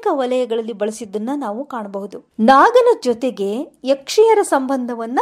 ಅನೇಕ ವಲಯಗಳಲ್ಲಿ ಬಳಸಿದ್ದನ್ನ ನಾವು ಕಾಣಬಹುದು ನಾಗನ ಜೊತೆಗೆ ಯಕ್ಷಿಯರ ಸಂಬಂಧವನ್ನ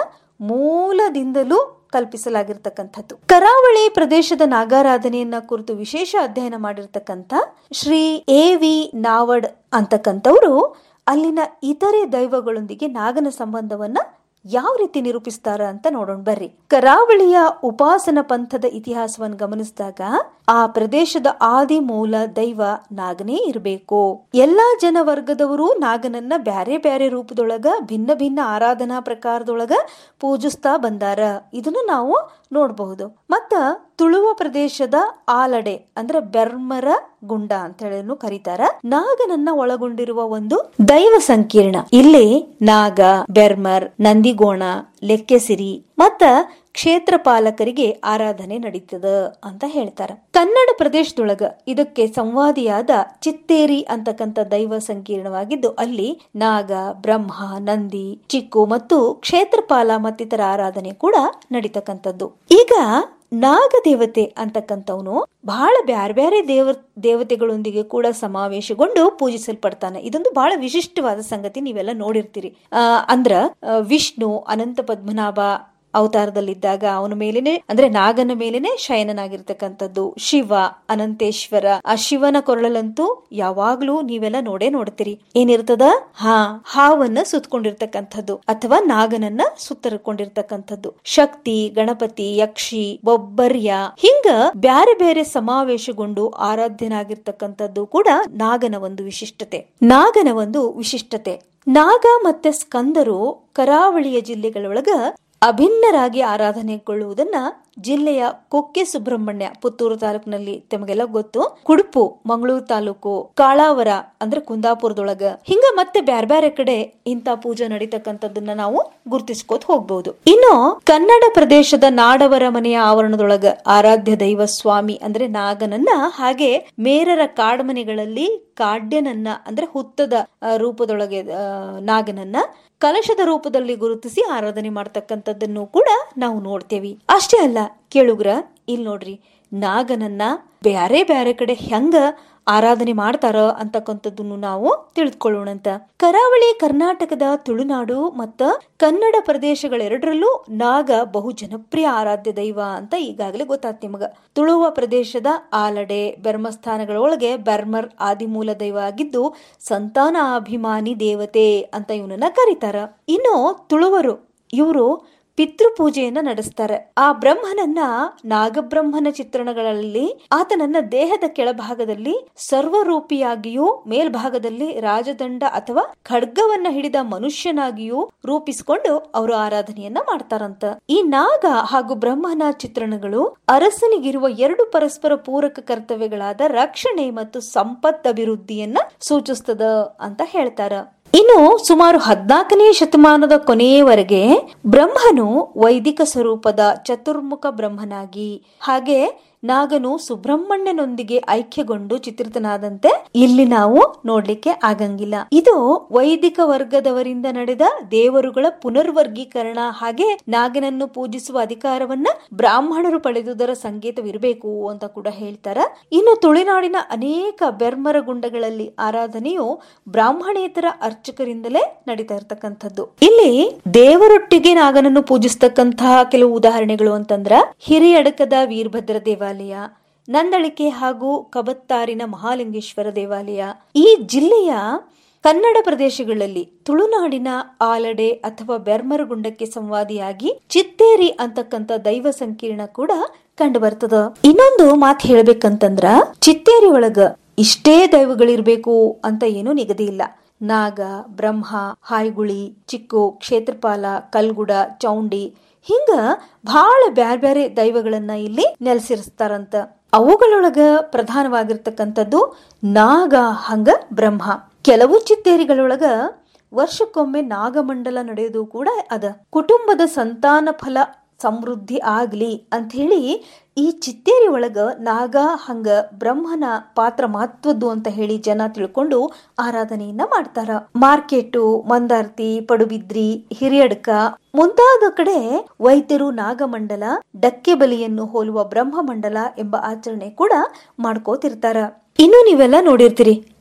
ಮೂಲದಿಂದಲೂ ಕಲ್ಪಿಸಲಾಗಿರ್ತಕ್ಕಂಥದ್ದು ಕರಾವಳಿ ಪ್ರದೇಶದ ನಾಗಾರಾಧನೆಯನ್ನ ಕುರಿತು ವಿಶೇಷ ಅಧ್ಯಯನ ಮಾಡಿರ್ತಕ್ಕಂಥ ಶ್ರೀ ಎ ವಿ ನಾವಡ್ ಅಂತಕ್ಕಂಥವ್ರು ಅಲ್ಲಿನ ಇತರೆ ದೈವಗಳೊಂದಿಗೆ ನಾಗನ ಸಂಬಂಧವನ್ನ ಯಾವ ರೀತಿ ನಿರೂಪಿಸ್ತಾರ ಅಂತ ನೋಡೋಣ ಬರ್ರಿ ಕರಾವಳಿಯ ಉಪಾಸನ ಪಂಥದ ಇತಿಹಾಸವನ್ನು ಗಮನಿಸಿದಾಗ ಆ ಪ್ರದೇಶದ ಆದಿ ಮೂಲ ದೈವ ನಾಗನೇ ಇರಬೇಕು ಎಲ್ಲಾ ಜನ ವರ್ಗದವರು ನಾಗನನ್ನ ಬ್ಯಾರೆ ಬ್ಯಾರೆ ರೂಪದೊಳಗ ಭಿನ್ನ ಭಿನ್ನ ಆರಾಧನಾ ಪ್ರಕಾರದೊಳಗ ಪೂಜಿಸ್ತಾ ಬಂದಾರ ಇದನ್ನು ನಾವು ನೋಡಬಹುದು ಮತ್ತ ತುಳುವ ಪ್ರದೇಶದ ಆಲಡೆ ಅಂದ್ರೆ ಬೆರ್ಮರ ಗುಂಡ ಅಂತ ಹೇಳಿ ಕರೀತಾರ ನಾಗನನ್ನ ಒಳಗೊಂಡಿರುವ ಒಂದು ದೈವ ಸಂಕೀರ್ಣ ಇಲ್ಲಿ ನಾಗ ಬೆರ್ಮರ್ ನಂದಿಗೋಣ ಲೆಕ್ಕೆಸಿರಿ ಮತ್ತ ಕ್ಷೇತ್ರ ಪಾಲಕರಿಗೆ ಆರಾಧನೆ ನಡೀತದ ಅಂತ ಹೇಳ್ತಾರ ಕನ್ನಡ ಪ್ರದೇಶದೊಳಗ ಇದಕ್ಕೆ ಸಂವಾದಿಯಾದ ಚಿತ್ತೇರಿ ಅಂತಕ್ಕಂಥ ದೈವ ಸಂಕೀರ್ಣವಾಗಿದ್ದು ಅಲ್ಲಿ ನಾಗ ಬ್ರಹ್ಮ ನಂದಿ ಚಿಕ್ಕು ಮತ್ತು ಕ್ಷೇತ್ರಪಾಲ ಮತ್ತಿತರ ಆರಾಧನೆ ಕೂಡ ನಡೀತಕ್ಕಂಥದ್ದು ಈಗ ನಾಗ ದೇವತೆ ಅಂತಕ್ಕಂಥವನು ಬಹಳ ಬ್ಯಾರೆ ಬ್ಯಾರೆ ದೇವ ದೇವತೆಗಳೊಂದಿಗೆ ಕೂಡ ಸಮಾವೇಶಗೊಂಡು ಪೂಜಿಸಲ್ಪಡ್ತಾನೆ ಇದೊಂದು ಬಹಳ ವಿಶಿಷ್ಟವಾದ ಸಂಗತಿ ನೀವೆಲ್ಲ ನೋಡಿರ್ತೀರಿ ಆ ಅಂದ್ರ ಆ, ವಿಷ್ಣು ಅನಂತ ಪದ್ಮನಾಭ ಅವತಾರದಲ್ಲಿದ್ದಾಗ ಅವನ ಮೇಲೇನೆ ಅಂದ್ರೆ ನಾಗನ ಮೇಲೇನೆ ಶಯನನಾಗಿರ್ತಕ್ಕಂಥದ್ದು ಶಿವ ಅನಂತೇಶ್ವರ ಆ ಶಿವನ ಕೊರಳಲ್ಲಂತೂ ಯಾವಾಗ್ಲೂ ನೀವೆಲ್ಲ ನೋಡೇ ನೋಡ್ತೀರಿ ಏನಿರ್ತದ ಹಾ ಹಾವನ್ನ ಸುತ್ತಕೊಂಡಿರ್ತಕ್ಕಂಥದ್ದು ಅಥವಾ ನಾಗನನ್ನ ಸುತ್ತರ್ಕೊಂಡಿರ್ತಕ್ಕಂಥದ್ದು ಶಕ್ತಿ ಗಣಪತಿ ಯಕ್ಷಿ ಬೊಬ್ಬರ್ಯ ಹಿಂಗ ಬ್ಯಾರೆ ಬೇರೆ ಸಮಾವೇಶಗೊಂಡು ಆರಾಧ್ಯನಾಗಿರ್ತಕ್ಕಂಥದ್ದು ಕೂಡ ನಾಗನ ಒಂದು ವಿಶಿಷ್ಟತೆ ನಾಗನ ಒಂದು ವಿಶಿಷ್ಟತೆ ನಾಗ ಮತ್ತೆ ಸ್ಕಂದರು ಕರಾವಳಿಯ ಜಿಲ್ಲೆಗಳೊಳಗ ಅಭಿನ್ನರಾಗಿ ಆರಾಧನೆಗೊಳ್ಳುವುದನ್ನ ಜಿಲ್ಲೆಯ ಕೊಕ್ಕೆ ಸುಬ್ರಹ್ಮಣ್ಯ ಪುತ್ತೂರು ತಾಲೂಕಿನಲ್ಲಿ ತಮಗೆಲ್ಲ ಗೊತ್ತು ಕುಡುಪು ಮಂಗಳೂರು ತಾಲೂಕು ಕಾಳಾವರ ಅಂದ್ರೆ ಕುಂದಾಪುರದೊಳಗ ಹಿಂಗ ಮತ್ತೆ ಬ್ಯಾರೆ ಬ್ಯಾರೆ ಕಡೆ ಇಂತ ಪೂಜೆ ನಡೀತಕ್ಕಂಥದ್ದನ್ನ ನಾವು ಗುರುತಿಸ್ಕೋತ ಹೋಗ್ಬಹುದು ಇನ್ನು ಕನ್ನಡ ಪ್ರದೇಶದ ನಾಡವರ ಮನೆಯ ಆವರಣದೊಳಗ ಆರಾಧ್ಯ ದೈವ ಸ್ವಾಮಿ ಅಂದ್ರೆ ನಾಗನನ್ನ ಹಾಗೆ ಮೇರರ ಕಾಡ್ಮನೆಗಳಲ್ಲಿ ಕಾಡ್ಯನನ್ನ ಅಂದ್ರೆ ಹುತ್ತದ ಆ, ರೂಪದೊಳಗೆ ಆ, ನಾಗನನ್ನ ಕಲಶದ ರೂಪದಲ್ಲಿ ಗುರುತಿಸಿ ಆರಾಧನೆ ಮಾಡ್ತಕ್ಕಂಥದ್ದನ್ನು ಕೂಡ ನಾವು ನೋಡ್ತೇವಿ ಅಷ್ಟೇ ಅಲ್ಲ ಕೇಳುಗ್ರ ಇಲ್ಲಿ ನೋಡ್ರಿ ನಾಗನನ್ನ ಬ್ಯಾರೆ ಬ್ಯಾರೆ ಕಡೆ ಹೆಂಗ ಆರಾಧನೆ ಮಾಡ್ತಾರ ಅಂತಕ್ಕಂಥದ್ದನ್ನು ನಾವು ತಿಳಿದುಕೊಳ್ಳೋಣಂತ ಕರಾವಳಿ ಕರ್ನಾಟಕದ ತುಳುನಾಡು ಮತ್ತ ಕನ್ನಡ ಪ್ರದೇಶಗಳೆರಡರಲ್ಲೂ ನಾಗ ಬಹು ಜನಪ್ರಿಯ ಆರಾಧ್ಯ ದೈವ ಅಂತ ಈಗಾಗಲೇ ಗೊತ್ತಾತ್ ನಿಮಗ ತುಳುವ ಪ್ರದೇಶದ ಆಲಡೆ ಬೆರ್ಮಸ್ಥಾನಗಳೊಳಗೆ ಬೆರ್ಮರ್ ಆದಿಮೂಲ ದೈವ ಆಗಿದ್ದು ಸಂತಾನಾಭಿಮಾನಿ ದೇವತೆ ಅಂತ ಇವನನ್ನ ಕರೀತಾರ ಇನ್ನು ತುಳುವರು ಇವರು ಪಿತೃಪೂಜೆಯನ್ನ ನಡೆಸ್ತಾರೆ ಆ ಬ್ರಹ್ಮನನ್ನ ನಾಗಬ್ರಹ್ಮನ ಚಿತ್ರಣಗಳಲ್ಲಿ ಆತನನ್ನ ದೇಹದ ಕೆಳಭಾಗದಲ್ಲಿ ಸರ್ವರೂಪಿಯಾಗಿಯೂ ಮೇಲ್ಭಾಗದಲ್ಲಿ ರಾಜದಂಡ ಅಥವಾ ಖಡ್ಗವನ್ನ ಹಿಡಿದ ಮನುಷ್ಯನಾಗಿಯೂ ರೂಪಿಸಿಕೊಂಡು ಅವರು ಆರಾಧನೆಯನ್ನ ಮಾಡ್ತಾರಂತ ಈ ನಾಗ ಹಾಗೂ ಬ್ರಹ್ಮನ ಚಿತ್ರಣಗಳು ಅರಸನಿಗಿರುವ ಎರಡು ಪರಸ್ಪರ ಪೂರಕ ಕರ್ತವ್ಯಗಳಾದ ರಕ್ಷಣೆ ಮತ್ತು ಸಂಪತ್ ಅಭಿವೃದ್ಧಿಯನ್ನ ಸೂಚಿಸ್ತದ ಅಂತ ಹೇಳ್ತಾರ ಇನ್ನು ಸುಮಾರು ಹದ್ನಾಲ್ಕನೇ ಶತಮಾನದ ಕೊನೆಯವರೆಗೆ ಬ್ರಹ್ಮನು ವೈದಿಕ ಸ್ವರೂಪದ ಚತುರ್ಮುಖ ಬ್ರಹ್ಮನಾಗಿ ಹಾಗೆ ನಾಗನು ಸುಬ್ರಹ್ಮಣ್ಯನೊಂದಿಗೆ ಐಕ್ಯಗೊಂಡು ಚಿತ್ರಿತನಾದಂತೆ ಇಲ್ಲಿ ನಾವು ನೋಡ್ಲಿಕ್ಕೆ ಆಗಂಗಿಲ್ಲ ಇದು ವೈದಿಕ ವರ್ಗದವರಿಂದ ನಡೆದ ದೇವರುಗಳ ಪುನರ್ವರ್ಗೀಕರಣ ಹಾಗೆ ನಾಗನನ್ನು ಪೂಜಿಸುವ ಅಧಿಕಾರವನ್ನ ಬ್ರಾಹ್ಮಣರು ಪಡೆದುದರ ಸಂಕೇತವಿರಬೇಕು ಅಂತ ಕೂಡ ಹೇಳ್ತಾರ ಇನ್ನು ತುಳುನಾಡಿನ ಅನೇಕ ಬೆರ್ಮರ ಗುಂಡಗಳಲ್ಲಿ ಆರಾಧನೆಯು ಬ್ರಾಹ್ಮಣೇತರ ಅರ್ಚಕರಿಂದಲೇ ನಡೀತಾ ಇರ್ತಕ್ಕಂಥದ್ದು ಇಲ್ಲಿ ದೇವರೊಟ್ಟಿಗೆ ನಾಗನನ್ನು ಪೂಜಿಸ್ತಕ್ಕಂತಹ ಕೆಲವು ಉದಾಹರಣೆಗಳು ಅಂತಂದ್ರ ಹಿರಿಯಡಕದ ವೀರಭದ್ರ ದೇವಾಲಯ ನಂದಳಿಕೆ ಹಾಗೂ ಕಬತ್ತಾರಿನ ಮಹಾಲಿಂಗೇಶ್ವರ ದೇವಾಲಯ ಈ ಜಿಲ್ಲೆಯ ಕನ್ನಡ ಪ್ರದೇಶಗಳಲ್ಲಿ ತುಳುನಾಡಿನ ಆಲಡೆ ಅಥವಾ ಬೆರ್ಮರಗುಂಡಕ್ಕೆ ಸಂವಾದಿಯಾಗಿ ಚಿತ್ತೇರಿ ಅಂತಕ್ಕಂಥ ದೈವ ಸಂಕೀರ್ಣ ಕೂಡ ಕಂಡು ಬರ್ತದ ಇನ್ನೊಂದು ಮಾತು ಹೇಳ್ಬೇಕಂತಂದ್ರ ಚಿತ್ತೇರಿ ಒಳಗ ಇಷ್ಟೇ ದೈವಗಳಿರ್ಬೇಕು ಅಂತ ಏನೂ ನಿಗದಿ ಇಲ್ಲ ನಾಗ ಬ್ರಹ್ಮ ಹಾಯ್ಗುಳಿ ಚಿಕ್ಕು ಕ್ಷೇತ್ರಪಾಲ ಕಲ್ಗುಡ ಚೌಂಡಿ ಹಿಂಗ ಬಹಳ ಬ್ಯಾರೆ ಬ್ಯಾರೆ ದೈವಗಳನ್ನ ಇಲ್ಲಿ ನೆಲೆಸಿರಿಸ್ತಾರಂತ ಅವುಗಳೊಳಗ ಪ್ರಧಾನವಾಗಿರ್ತಕ್ಕಂಥದ್ದು ನಾಗ ಹಂಗ ಬ್ರಹ್ಮ ಕೆಲವು ಚಿತ್ತೇರಿಗಳೊಳಗ ವರ್ಷಕ್ಕೊಮ್ಮೆ ನಾಗಮಂಡಲ ನಡೆಯೋದು ಕೂಡ ಅದ ಕುಟುಂಬದ ಸಂತಾನ ಫಲ ಸಮೃದ್ಧಿ ಆಗ್ಲಿ ಅಂತ ಹೇಳಿ ಈ ಚಿತ್ತೇರಿ ಒಳಗ ನಾಗ ಹಂಗ ಬ್ರಹ್ಮನ ಪಾತ್ರ ಮಹತ್ವದ್ದು ಅಂತ ಹೇಳಿ ಜನ ತಿಳ್ಕೊಂಡು ಆರಾಧನೆಯನ್ನ ಮಾಡ್ತಾರ ಮಾರ್ಕೆಟು ಮಂದಾರ್ತಿ ಪಡುಬಿದ್ರಿ ಹಿರಿಯಡ್ಕ ಮುಂತಾದ ಕಡೆ ವೈದ್ಯರು ನಾಗಮಂಡಲ ಡಕ್ಕೆ ಬಲಿಯನ್ನು ಹೋಲುವ ಬ್ರಹ್ಮಮಂಡಲ ಎಂಬ ಆಚರಣೆ ಕೂಡ ಮಾಡ್ಕೋತಿರ್ತಾರ ಇನ್ನು ನೀವೆಲ್ಲ ನೋಡಿರ್ತೀರಿ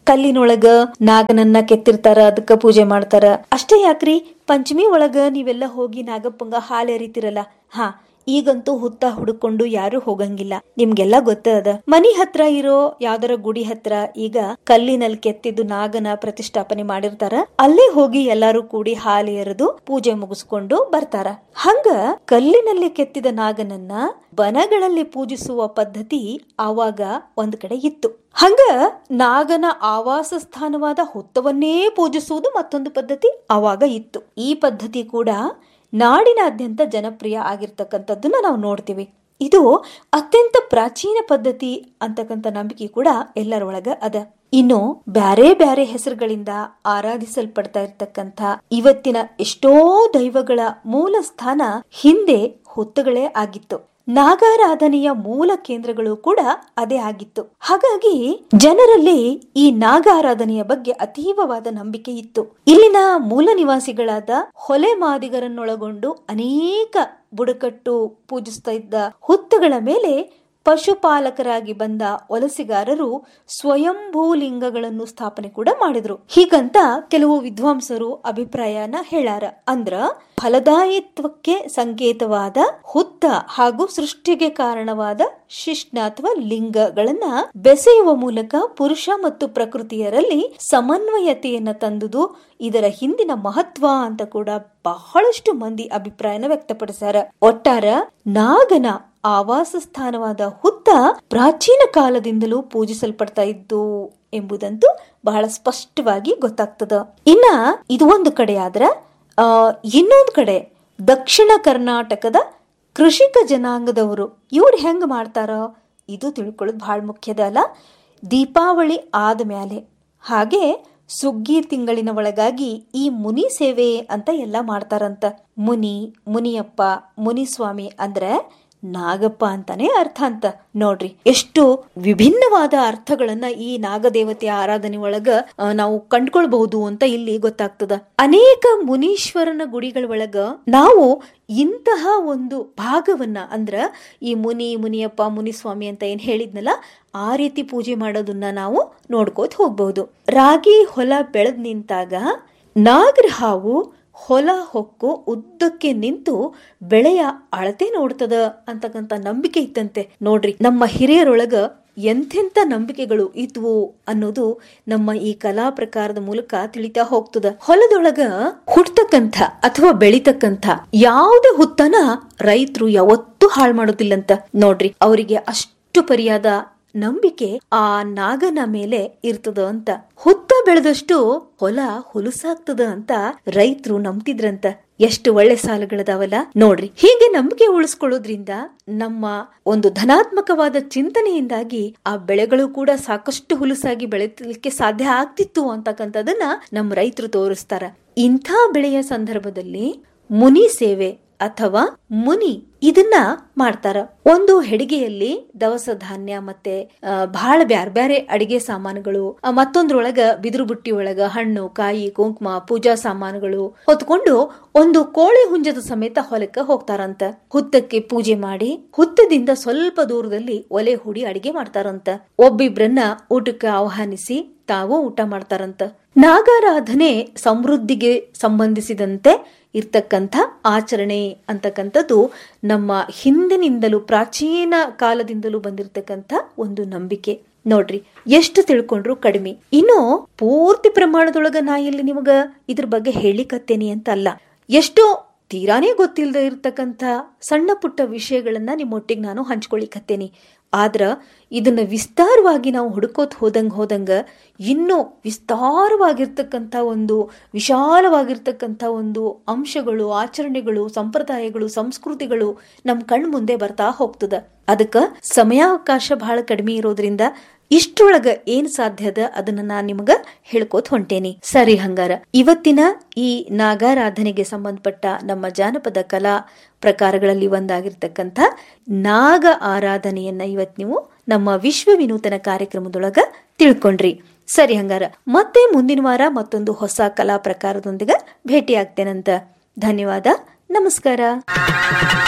ಕಲ್ಲಿನೊಳಗ ನಾಗನನ್ನ ಕೆತ್ತಿರ್ತಾರ ಅದಕ್ಕ ಪೂಜೆ ಮಾಡ್ತಾರ ಅಷ್ಟೇ ಯಾಕ್ರಿ ಪಂಚಮಿ ಒಳಗ ನೀವೆಲ್ಲ ಹೋಗಿ ನಾಗಪ್ಪಂಗ ಹಾಲು ಎರಿತಿರಲ್ಲ ಹಾ ಈಗಂತೂ ಹುತ್ತ ಹುಡುಕೊಂಡು ಯಾರು ಹೋಗಂಗಿಲ್ಲ ನಿಮ್ಗೆಲ್ಲ ಗೊತ್ತದ ಮನಿ ಹತ್ರ ಇರೋ ಯಾವ್ದಾರ ಗುಡಿ ಹತ್ರ ಈಗ ಕಲ್ಲಿನಲ್ಲಿ ಕೆತ್ತಿದ್ದು ನಾಗನ ಪ್ರತಿಷ್ಠಾಪನೆ ಮಾಡಿರ್ತಾರ ಅಲ್ಲೇ ಹೋಗಿ ಎಲ್ಲಾರು ಕೂಡಿ ಹಾಲು ಎರೆದು ಪೂಜೆ ಮುಗಿಸ್ಕೊಂಡು ಬರ್ತಾರ ಹಂಗ ಕಲ್ಲಿನಲ್ಲಿ ಕೆತ್ತಿದ ನಾಗನನ್ನ ಬನಗಳಲ್ಲಿ ಪೂಜಿಸುವ ಪದ್ಧತಿ ಆವಾಗ ಒಂದ್ ಕಡೆ ಇತ್ತು ಹಂಗ ನಾಗನ ಆವಾಸ ಸ್ಥಾನವಾದ ಹುತ್ತವನ್ನೇ ಪೂಜಿಸುವುದು ಮತ್ತೊಂದು ಪದ್ಧತಿ ಆವಾಗ ಇತ್ತು ಈ ಪದ್ಧತಿ ಕೂಡ ನಾಡಿನಾದ್ಯಂತ ಜನಪ್ರಿಯ ಆಗಿರ್ತಕ್ಕಂಥದ್ದನ್ನ ನಾವು ನೋಡ್ತೀವಿ ಇದು ಅತ್ಯಂತ ಪ್ರಾಚೀನ ಪದ್ಧತಿ ಅಂತಕ್ಕಂಥ ನಂಬಿಕೆ ಕೂಡ ಎಲ್ಲರೊಳಗ ಅದ ಇನ್ನು ಬ್ಯಾರೆ ಬ್ಯಾರೆ ಹೆಸರುಗಳಿಂದ ಆರಾಧಿಸಲ್ಪಡ್ತಾ ಇರ್ತಕ್ಕಂಥ ಇವತ್ತಿನ ಎಷ್ಟೋ ದೈವಗಳ ಮೂಲ ಸ್ಥಾನ ಹಿಂದೆ ಹುತ್ತಗಳೇ ಆಗಿತ್ತು ನಾಗಾರಾಧನೆಯ ಮೂಲ ಕೇಂದ್ರಗಳು ಕೂಡ ಅದೇ ಆಗಿತ್ತು ಹಾಗಾಗಿ ಜನರಲ್ಲಿ ಈ ನಾಗಾರಾಧನೆಯ ಬಗ್ಗೆ ಅತೀವವಾದ ನಂಬಿಕೆ ಇತ್ತು ಇಲ್ಲಿನ ಮೂಲ ನಿವಾಸಿಗಳಾದ ಹೊಲೆ ಮಾದಿಗರನ್ನೊಳಗೊಂಡು ಅನೇಕ ಬುಡಕಟ್ಟು ಪೂಜಿಸ್ತಾ ಇದ್ದ ಹುತ್ತಗಳ ಮೇಲೆ ಪಶುಪಾಲಕರಾಗಿ ಬಂದ ವಲಸಿಗಾರರು ಸ್ವಯಂಭೂ ಲಿಂಗಗಳನ್ನು ಸ್ಥಾಪನೆ ಕೂಡ ಮಾಡಿದ್ರು ಹೀಗಂತ ಕೆಲವು ವಿದ್ವಾಂಸರು ಅಭಿಪ್ರಾಯನ ಹೇಳಾರ ಅಂದ್ರ ಫಲದಾಯಿತ್ವಕ್ಕೆ ಸಂಕೇತವಾದ ಹುತ್ತ ಹಾಗೂ ಸೃಷ್ಟಿಗೆ ಕಾರಣವಾದ ಶಿಷ್ಣ ಅಥವಾ ಲಿಂಗಗಳನ್ನ ಬೆಸೆಯುವ ಮೂಲಕ ಪುರುಷ ಮತ್ತು ಪ್ರಕೃತಿಯರಲ್ಲಿ ಸಮನ್ವಯತೆಯನ್ನ ತಂದುದು ಇದರ ಹಿಂದಿನ ಮಹತ್ವ ಅಂತ ಕೂಡ ಬಹಳಷ್ಟು ಮಂದಿ ಅಭಿಪ್ರಾಯನ ವ್ಯಕ್ತಪಡಿಸ್ಯಾರ ಒಟ್ಟಾರ ನಾಗನ ಆವಾಸ ಸ್ಥಾನವಾದ ಹುತ್ತ ಪ್ರಾಚೀನ ಕಾಲದಿಂದಲೂ ಪೂಜಿಸಲ್ಪಡ್ತಾ ಇದ್ದು ಎಂಬುದಂತೂ ಬಹಳ ಸ್ಪಷ್ಟವಾಗಿ ಗೊತ್ತಾಗ್ತದ ಇನ್ನ ಇದು ಒಂದು ಕಡೆ ಆದ್ರ ಆ ಇನ್ನೊಂದು ಕಡೆ ದಕ್ಷಿಣ ಕರ್ನಾಟಕದ ಕೃಷಿಕ ಜನಾಂಗದವರು ಇವ್ರು ಹೆಂಗ್ ಮಾಡ್ತಾರ ಇದು ತಿಳ್ಕೊಳ್ಳೋದು ಬಹಳ ಮುಖ್ಯದ ಅಲ್ಲ ದೀಪಾವಳಿ ಆದ ಮ್ಯಾಲೆ ಹಾಗೆ ಸುಗ್ಗಿ ತಿಂಗಳಿನ ಒಳಗಾಗಿ ಈ ಮುನಿ ಸೇವೆ ಅಂತ ಎಲ್ಲ ಮಾಡ್ತಾರಂತ ಮುನಿ ಮುನಿಯಪ್ಪ ಮುನಿಸ್ವಾಮಿ ಅಂದ್ರೆ ನಾಗಪ್ಪ ಅಂತಾನೆ ಅರ್ಥ ಅಂತ ನೋಡ್ರಿ ಎಷ್ಟು ವಿಭಿನ್ನವಾದ ಅರ್ಥಗಳನ್ನ ಈ ನಾಗದೇವತೆಯ ಆರಾಧನೆ ಒಳಗ ನಾವು ಕಂಡ್ಕೊಳ್ಬಹುದು ಅಂತ ಇಲ್ಲಿ ಗೊತ್ತಾಗ್ತದ ಅನೇಕ ಮುನೀಶ್ವರನ ಗುಡಿಗಳ ಒಳಗ ನಾವು ಇಂತಹ ಒಂದು ಭಾಗವನ್ನ ಅಂದ್ರ ಈ ಮುನಿ ಮುನಿಯಪ್ಪ ಮುನಿಸ್ವಾಮಿ ಅಂತ ಏನ್ ಹೇಳಿದ್ನಲ್ಲ ಆ ರೀತಿ ಪೂಜೆ ಮಾಡೋದನ್ನ ನಾವು ನೋಡ್ಕೋತ ಹೋಗ್ಬಹುದು ರಾಗಿ ಹೊಲ ಬೆಳೆದ್ ನಿಂತಾಗ ನಾಗರ ಹಾವು ಹೊಲ ಹೊಕ್ಕು ಉದ್ದಕ್ಕೆ ನಿಂತು ಬೆಳೆಯ ಅಳತೆ ನೋಡ್ತದ ಅಂತಕ್ಕಂತ ನಂಬಿಕೆ ಇತ್ತಂತೆ ನೋಡ್ರಿ ನಮ್ಮ ಹಿರಿಯರೊಳಗ ಎಂಥೆಂಥ ನಂಬಿಕೆಗಳು ಇದ್ವು ಅನ್ನೋದು ನಮ್ಮ ಈ ಕಲಾ ಪ್ರಕಾರದ ಮೂಲಕ ತಿಳಿತಾ ಹೋಗ್ತದ ಹೊಲದೊಳಗ ಹುಟ್ಟತಕ್ಕಂಥ ಅಥವಾ ಬೆಳಿತಕ್ಕಂಥ ಯಾವುದೇ ಹುತ್ತನ ರೈತರು ಯಾವತ್ತೂ ಹಾಳು ಮಾಡೋದಿಲ್ಲಂತ ನೋಡ್ರಿ ಅವರಿಗೆ ಅಷ್ಟು ಪರಿಯಾದ ನಂಬಿಕೆ ಆ ನಾಗನ ಮೇಲೆ ಇರ್ತದ ಅಂತ ಹುತ್ತ ಬೆಳೆದಷ್ಟು ಹೊಲ ಹುಲುಸಾಗ್ತದ ಅಂತ ರೈತರು ನಂಬ್ತಿದ್ರಂತ ಎಷ್ಟು ಒಳ್ಳೆ ಸಾಲುಗಳದಾವಲ್ಲ ನೋಡ್ರಿ ಹೀಗೆ ನಂಬಿಕೆ ಉಳಿಸ್ಕೊಳ್ಳೋದ್ರಿಂದ ನಮ್ಮ ಒಂದು ಧನಾತ್ಮಕವಾದ ಚಿಂತನೆಯಿಂದಾಗಿ ಆ ಬೆಳೆಗಳು ಕೂಡ ಸಾಕಷ್ಟು ಹುಲುಸಾಗಿ ಬೆಳೆಯಲಿಕ್ಕೆ ಸಾಧ್ಯ ಆಗ್ತಿತ್ತು ಅಂತಕ್ಕಂಥದನ್ನ ನಮ್ಮ ರೈತರು ತೋರಿಸ್ತಾರ ಇಂಥ ಬೆಳೆಯ ಸಂದರ್ಭದಲ್ಲಿ ಮುನಿ ಸೇವೆ ಅಥವಾ ಮುನಿ ಇದನ್ನ ಮಾಡ್ತಾರ ಒಂದು ಹೆಡಿಗೆಯಲ್ಲಿ ದವಸ ಧಾನ್ಯ ಮತ್ತೆ ಬಹಳ ಬ್ಯಾರ್ ಬ್ಯಾರೆ ಅಡಿಗೆ ಸಾಮಾನುಗಳು ಮತ್ತೊಂದ್ರೊಳಗ ಬಿದಿರು ಬುಟ್ಟಿ ಒಳಗ ಹಣ್ಣು ಕಾಯಿ ಕುಂಕುಮ ಪೂಜಾ ಸಾಮಾನುಗಳು ಹೊತ್ಕೊಂಡು ಒಂದು ಕೋಳಿ ಹುಂಜದ ಸಮೇತ ಹೊಲಕ್ಕ ಹೋಗ್ತಾರಂತ ಹುತ್ತಕ್ಕೆ ಪೂಜೆ ಮಾಡಿ ಹುತ್ತದಿಂದ ಸ್ವಲ್ಪ ದೂರದಲ್ಲಿ ಒಲೆ ಹುಡಿ ಅಡಿಗೆ ಮಾಡ್ತಾರಂತ ಒಬ್ಬಿಬ್ರನ್ನ ಊಟಕ್ಕೆ ಆಹ್ವಾನಿಸಿ ತಾವು ಊಟ ಮಾಡ್ತಾರಂತ ನಾಗಾರಾಧನೆ ಸಮೃದ್ಧಿಗೆ ಸಂಬಂಧಿಸಿದಂತೆ ಇರ್ತಕ್ಕಂಥ ಆಚರಣೆ ಅಂತಕ್ಕಂಥದ್ದು ನಮ್ಮ ಹಿಂದಿನಿಂದಲೂ ಪ್ರಾಚೀನ ಕಾಲದಿಂದಲೂ ಬಂದಿರತಕ್ಕಂಥ ಒಂದು ನಂಬಿಕೆ ನೋಡ್ರಿ ಎಷ್ಟು ತಿಳ್ಕೊಂಡ್ರು ಕಡಿಮೆ ಇನ್ನು ಪೂರ್ತಿ ಪ್ರಮಾಣದೊಳಗ ನಾ ಇಲ್ಲಿ ನಿಮಗ ಇದ್ರ ಬಗ್ಗೆ ಹೇಳಿಕತ್ತೇನಿ ಅಂತ ಅಲ್ಲ ಎಷ್ಟೋ ತೀರಾನೇ ಗೊತ್ತಿಲ್ಲದೆ ಇರ್ತಕ್ಕಂಥ ಸಣ್ಣ ಪುಟ್ಟ ವಿಷಯಗಳನ್ನ ನಿಮ್ಮೊಟ್ಟಿಗೆ ನಾನು ಹಂಚ್ಕೊಳಿಕತ್ತೇನಿ ಆದ್ರ ಇದನ್ನ ವಿಸ್ತಾರವಾಗಿ ನಾವು ಹುಡುಕೋತ್ ಹೋದಂಗ ಹೋದಂಗ ಇನ್ನೂ ವಿಸ್ತಾರವಾಗಿರ್ತಕ್ಕಂಥ ಒಂದು ವಿಶಾಲವಾಗಿರ್ತಕ್ಕಂಥ ಒಂದು ಅಂಶಗಳು ಆಚರಣೆಗಳು ಸಂಪ್ರದಾಯಗಳು ಸಂಸ್ಕೃತಿಗಳು ನಮ್ ಕಣ್ ಮುಂದೆ ಬರ್ತಾ ಹೋಗ್ತದ ಅದಕ್ಕ ಸಮಯಾವಕಾಶ ಬಹಳ ಕಡಿಮೆ ಇರೋದ್ರಿಂದ ಇಷ್ಟೊಳಗ ಏನ್ ಸಾಧ್ಯದ ಅದನ್ನ ನಾನ್ ನಿಮಗ ಹೇಳ್ಕೋತ ಹೊಂಟೇನಿ ಸರಿ ಹಂಗಾರ ಇವತ್ತಿನ ಈ ನಾಗಾರಾಧನೆಗೆ ಸಂಬಂಧಪಟ್ಟ ನಮ್ಮ ಜಾನಪದ ಕಲಾ ಪ್ರಕಾರಗಳಲ್ಲಿ ಒಂದಾಗಿರ್ತಕ್ಕಂಥ ನಾಗ ಆರಾಧನೆಯನ್ನ ಇವತ್ ನೀವು ನಮ್ಮ ವಿಶ್ವ ವಿನೂತನ ಕಾರ್ಯಕ್ರಮದೊಳಗ ತಿಳ್ಕೊಂಡ್ರಿ ಸರಿ ಹಂಗಾರ ಮತ್ತೆ ಮುಂದಿನ ವಾರ ಮತ್ತೊಂದು ಹೊಸ ಕಲಾ ಪ್ರಕಾರದೊಂದಿಗೆ ಭೇಟಿ ಆಗ್ತೇನಂತ ಧನ್ಯವಾದ ನಮಸ್ಕಾರ